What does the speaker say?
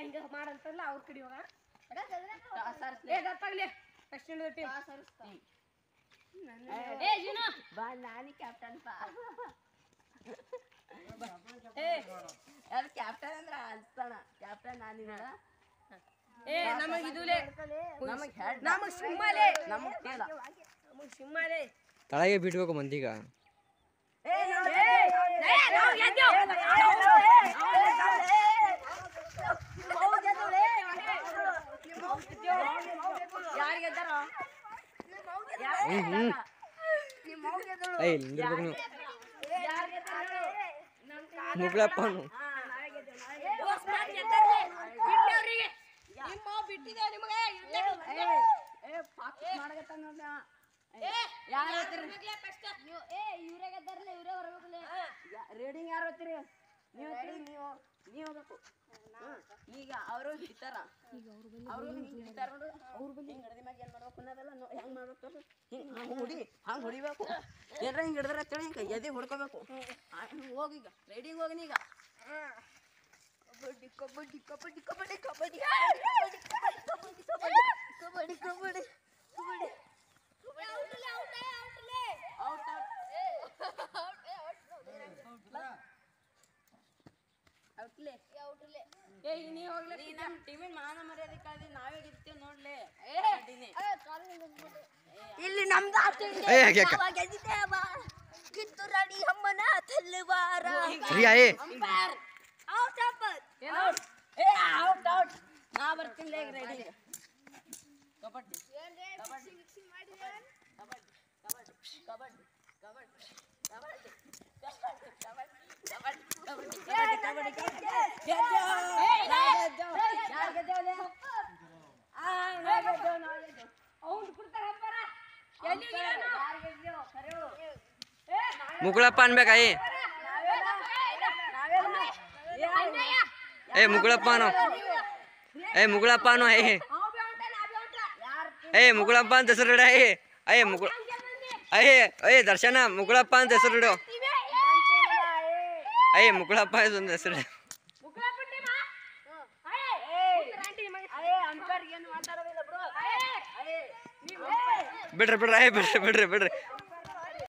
ಹಿಂಗ ಮಾಡಂತಲ್ಲ ಅವ್ರ ಕಡೆ ಹೋಗ ಸಾರಿಸ್ಲಿ. ಏ ದಪ್ಪಾಗ್ಲಿ ಫಸ್ಟ್ ಟೀಮ್ ಏ ಜೀನು ಬಾ ನಾನಿ ಕ್ಯಾಪ್ಟನ್ ಬಾ ಏ ಯಾರು ಕ್ಯಾಪ್ಟನ್ ಅಂದ್ರ ಅನ್ಸ್ತಾನ ಕ್ಯಾಪ್ಟನ್ ನಾನಿನ ಏ ನಮಗ್ ಇದುಲೇ ನಮಗ್ ಹೆಡ್ ನಮಗ್ ಸಿಂಹಲೇ ನಮಗ್ ಟೇಲ ನಮಗ್ ಸಿಂಹಲೇ ತಳಗೆ ಬಿಡ್ಬೇಕು ಮಂದಿಗ ಏ ನಾವ್ ಏ ನಾವು ಗೆದ್ದೇವ್. ಯಾರ್ ಗೆದ್ದಾರೋ? ಯಾರ್ ಹ್ಮ್ ಹ್ಮ್ ಏಯ್ ನಿಂದಿರ್ಬೇಕು ನೀವು ಯಾರ್ ಗೆದ್ದಾರೋ? ಮುಗ್ಳಪ್ಪ ಹಾ, ನಾವೇ ಗೆದ್ದೇವ್, ನಾವೇ ಗೆದ್ದೇವ್. ದೋಸ್ತ್ ಮಾತ್ ಗೆದ್ದಾರ್ಲೆ. ಬಿಡ್ಲಿ ಅವ್ರಿಗೆ. ನಿಮ್ಮ ಬಿಟ್ಟಿದೆ ನಿಮಗೆ ಇರ್ಲೇ ಏ, ಏ, ಪಾಕ್ ಮಾಡಕತ್ತಾನ ನೋಡ್ಲ. ಯಾರ್ ಹೇಳ್ತೀರಿ? ಯಾ- ರೀಡಿಂಗ್ ಯಾರು ಓದ್ತೀರಿ ನೀವು ಓದ್ತೀರಿ ನೀವು ನೀವು ಓದ್ಬೇಕು ಹ್ಮ್. ಈಗ ಅವರು ಹಿಡಿತಾರ ಅವರು ಹಿಡಿತಾರ ನೋಡು ಹಿಂಗ್ ಹಿಡ್ದ ಮ್ಯಾಗ ಏನ್ ಮಾಡ್ಬೇಕು ಅನ್ನೋದೆಲ್ಲ ನೋ- ಹೆಂಗ್ ಮಾಡ್ಬೇಕು ನೋಡು. ಹಿಂಗ್ ಹಂಗ್ ಹೊಡಿ ಹಂಗ್ ಹೊಡಿಬೇಕು ಏನ್ರ ಹಿಂಗ್ ಹಿಡಿದ್ರ ಅಂತೇಳಿ ಹಿಂಗ್ ಎದೆ ಹೊಡ್ಕೋಬೇಕು ಆ, ಹಿಂಗ್ ಹೋಗೀಗ ರೈಡಿಂಗ್ ಹೋಗಿನಿ ಈಗ ಕಬಡ್ಡಿ ಕಬಡ್ಡಿ ಕಬಡ್ಡಿ ಕಬಡ್ಡಿ ಕಬಡ್ಡಿ ಕಬಡ್ಡಿ ಕಬಡ್ಡಿ ಕಬಡ್ಡಿ ಕಬಡ್ಡಿ ಕಬಡ್ಡಿ ಔಟ್ ಔಟ್ಲೆ ಏ ನೀ ಹೋಗ್ಲಿ ನೀ ನಮ್ಮ ಟೀಮಿನ ಮಾನ ಮರ್ಯಾದೆ ಕಳ್ದಿ ನಾವೇ ಗೆಲ್ತೀವಿ ನೋಡ್ಲೆ ಕಬಡ್ಡಿನೇ. ಇಲ್ಲಿ ನಮ್ದು ಏ ಯಾಕೆ ಯಾಕೆ ಕಿತ್ತೂರಾಣಿ ಅಮ್ಮನ ತಲ್ಲವಾರ ಸರಿಯಾ ಏ ಔಟ್ ಔಟ್ ಏ ಔಟ್ ಔಟ್ ನಾ ಬರ್ತೀನಿ ಲೇಗ್ ರೆಡಿ ಕಬಡ್ಡಿ ಕಬಡ್ಡಿ ಕಬಡ್ಡಿ ಕಬಡ್ಡಿ ಕಬಡ್ಡಿ ಕಬಡ್ಡಿ ಕಬಡ್ಡಿ ಕಬಡ್ಡಿ ಕಬಡ್ಡಿ ಕಬಡ್ಡಿ ಯಾರ್ ಗೆದ್ದೇವ್ಲೆ? ಆ, ನಾವ್ ಗೆದ್ದೇವ್, ನಾವ್ ಗೆದ್ದೇವ್. ಅವ್ನು ಬಿಡ್ತಾರ ಅಂಬಾರ ಎಲ್ಲಿ ಯಾರ್ ಗೆದ್ದೇವ್? ಕರೆವು. ಮುಗುಳಪ್ಪ ಅನ್ಬೇಕಾ ಏ ನಾವೇನ? ನಾವೇನ? ಯಾರ್- ಏ ಮುಗುಳಪ್ಪ ಅನು ಏ ಮುಗುಳಪ್ಪ ಅನು ಏ ಯಾರ್ ಏ ಮುಗುಳಪ್ಪ ಅಂತ ಹೆಸರು ಇಡ ಏ ಅಯ್ಯ ಮುಗುಳ ಅಯ್ಯ ಅಯ್ಯ ದರ್ಶನ ಮುಗುಳಪ್ಪ ಅಂತ ಹೆಸರು ಇಡು ಅಯ್ಯ ಮುಗುಳಪ್ಪ ಅಂತ ಹೆಸರು ಇಡು. ಅಯ್ಯೇ ಅಂಕರ್ ಏನು ಮಾತಾಡೋದಿಲ್ಲ ಬ್ರೋ ಅಯ್ಯೇ ಬಿಡ್ರಿ ಬಿಡ್ರಿ ಅಯ್ಯ ಬಿಡ್ರಿ ಬಿಡ್ರಿ ಬಿಡ್ರಿ